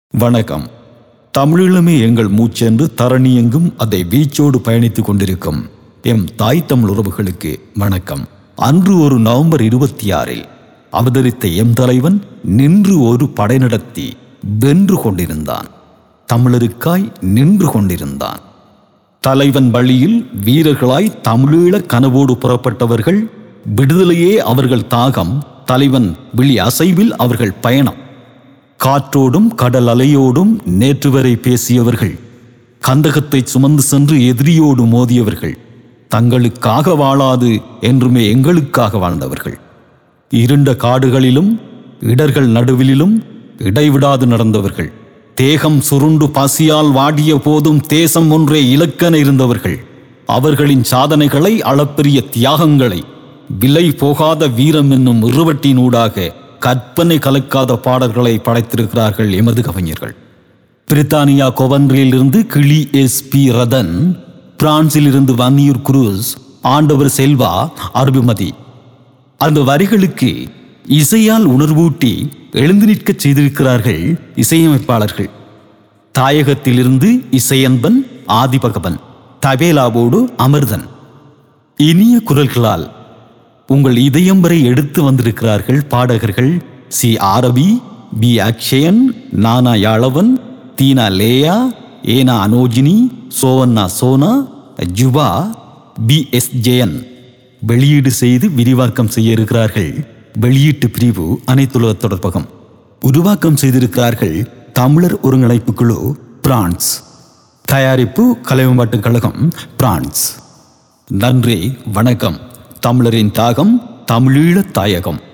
வணக்கம் தமிழீழமே எங்கள் மூச்சென்று தரணி எங்கும் அதை வீச்சோடு பயணித்துக் கொண்டிருக்கும் எம் தாய் தமிழ் உறவுகளுக்கு வணக்கம் அன்று ஒரு நவம்பர் இருபத்தி ஆறில் அவதரித்த எம் தலைவன் நின்று ஒரு படை நடத்தி வென்று கொண்டிருந்தான் தமிழருக்காய் நின்று கொண்டிருந்தான் தலைவன் வழியில் வீரர்களாய் தமிழீழ கனவோடு புறப்பட்டவர்கள் விடுதலையே அவர்கள் தாகம் தலைவன் விழி அசைவில் அவர்கள் பயணம் காற்றோடும் கடல் அலையோடும் நேற்று வரை பேசியவர்கள் கந்தகத்தை சுமந்து சென்று எதிரியோடு மோதியவர்கள் தங்களுக்காக வாழாது என்றுமே எங்களுக்காக வாழ்ந்தவர்கள் இருண்ட காடுகளிலும் இடர்கள் நடுவிலும் இடைவிடாது நடந்தவர்கள் தேகம் சுருண்டு பசியால் வாடிய போதும் தேசம் ஒன்றே இலக்கென இருந்தவர்கள் அவர்களின் சாதனைகளை அளப்பெரிய தியாகங்களை விலை போகாத வீரம் என்னும் இருவட்டினூடாக கற்பனை கலக்காத பாடல்களை படைத்திருக்கிறார்கள் எமது கவிஞர்கள் பிரித்தானியா கொவன்றியில் இருந்து கிளி எஸ் பி ரதன் பிரான்சில் இருந்து வன்னியூர் குரூஸ் ஆண்டவர் செல்வா அருபிமதி அந்த வரிகளுக்கு இசையால் உணர்வூட்டி எழுந்து நிற்கச் செய்திருக்கிறார்கள் இசையமைப்பாளர்கள் தாயகத்திலிருந்து இசையன்பன் ஆதிபகவன் தபேலாவோடு அமர்தன் இனிய குரல்களால் உங்கள் இதயம் வரை எடுத்து வந்திருக்கிறார்கள் பாடகர்கள் சி ஆரபி பி அக்ஷயன் நானா யாழவன் தீனா லேயா ஏனா அனோஜினி சோவண்ணா சோனா ஜுபா பி எஸ் ஜெயன் வெளியீடு செய்து விரிவாக்கம் செய்ய இருக்கிறார்கள் வெளியீட்டு பிரிவு அனைத்துலக தொடர்பகம் உருவாக்கம் செய்திருக்கிறார்கள் தமிழர் ஒருங்கிணைப்பு குழு பிரான்ஸ் தயாரிப்பு கலைவம்பாட்டு கழகம் பிரான்ஸ் நன்றி வணக்கம் தமிழரின் தாகம் தமிழீழ தாயகம்